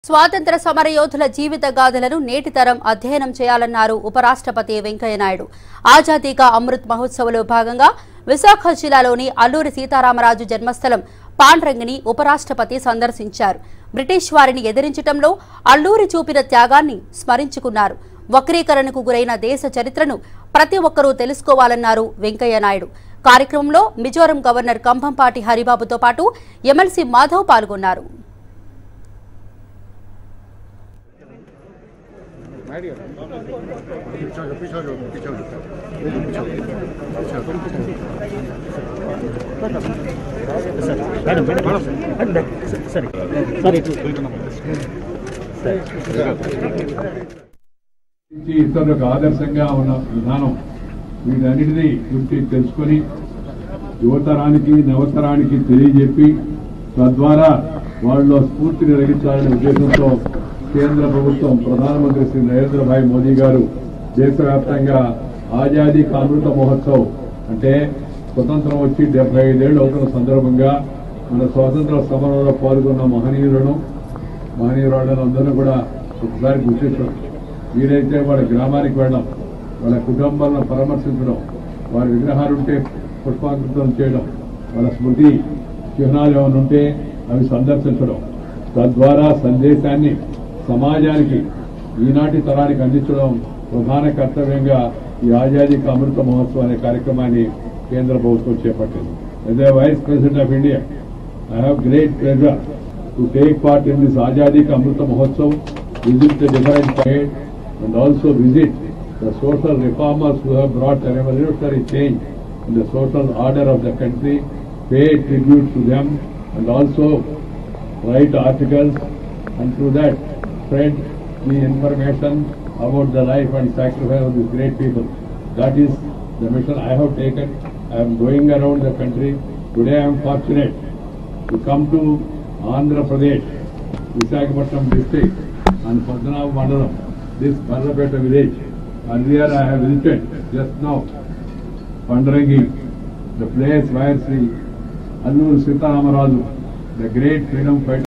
స్వాతంత్ర సమరయోధుల జీవిత గాథలను నేటి తరం అధ్యయనం చేయాలన్నారు ఉపరాష్ట్రపతి వెంకయ్యనాయుడు ఆజాదీ కా అమృత్ మహోత్సవ్లో భాగంగా విశాఖ జిల్లాలోని అల్లూరి సీతారామరాజు జన్మస్థలం పాండ్రంగిని ఉపరాష్ట్రపతి సందర్శించారు బ్రిటిష్ వారిని ఎదిరించటంలో అల్లూరి చూపిన త్యాగాన్ని స్మరించుకున్నారు వక్రీకరణకు గురైన దేశ చరిత్రను ప్రతి ఒక్కరూ తెలుసుకోవాలన్నారు వెంకయ్యనాయుడు కార్యక్రమంలో మిజోరం గవర్నర్ కంభంపాటి హరిబాబుతో పాటు ఎమ్మెల్సీ మాధవ్ పాల్గొన్నారు పిచ్చోడు పిచ్చోడు పిచ్చోడు మేడం మేడం మేడం సరే సరే ఇటు నుంచి ఇతరులకు ఆదర్శంగా ఉన్న విధానం వీటన్నిటినీ గురించి తెలుసుకొని యువతరానికి నవతరానికి తెలియజెప్పి తద్వారా వాళ్ళలో స్ఫూర్తిని రగించాలనే ఉద్దేశంతో కేంద్ర ప్రభుత్వం ప్రధానమంత్రి శ్రీ నరేంద్ర భాయ్ మోదీ గారు దేశవ్యాప్తంగా ఆజాదీ కా అమృత మహోత్సవ్ అంటే స్వతంత్రం వచ్చి డెబ్బై ఐదేళ్లు అవుతున్న సందర్భంగా మన స్వాతంత్ర సమరంలో పాల్గొన్న మహనీయులను మహనీయురాళ్ళను అందరూ కూడా ఒకసారి గుర్తించడం వీలైతే వాళ్ళ గ్రామానికి వెళ్ళడం వాళ్ళ కుటుంబాలను పరామర్శించడం వారి విగ్రహాలు ఉంటే పుష్పాంకృతం చేయడం వాళ్ళ స్మృతి చిహ్నాలు ఏమైనా ఉంటే అవి సందర్శించడం తద్వారా సందేశాన్ని సమాజానికి ఈనాటి తరానికి అందించడం ప్రధాన కర్తవ్యంగా ఈ ఆజాదీ కా అమృత మహోత్సవం అనే కార్యక్రమాన్ని కేంద్ర ప్రభుత్వం చేపట్టింది అదే vice president of India I have great pleasure to take part in this Azadi Ka Amrita Mahotsav, visit the different trade and also visit the social reformers who have brought a revolutionary change in the social order of the country, pay tribute to them and also write articles and through that spread the information about the life and sacrifice of these great people. That is the mission I have taken. I am going around the country. Today I am fortunate to come to Andhra Pradesh, Visakhapatnam district and Padmanabha Mandalam, this Barrapeta village. Earlier I have visited just now Pandarangi, the place where Sri Allur Sitaramarazu, the great freedom fighter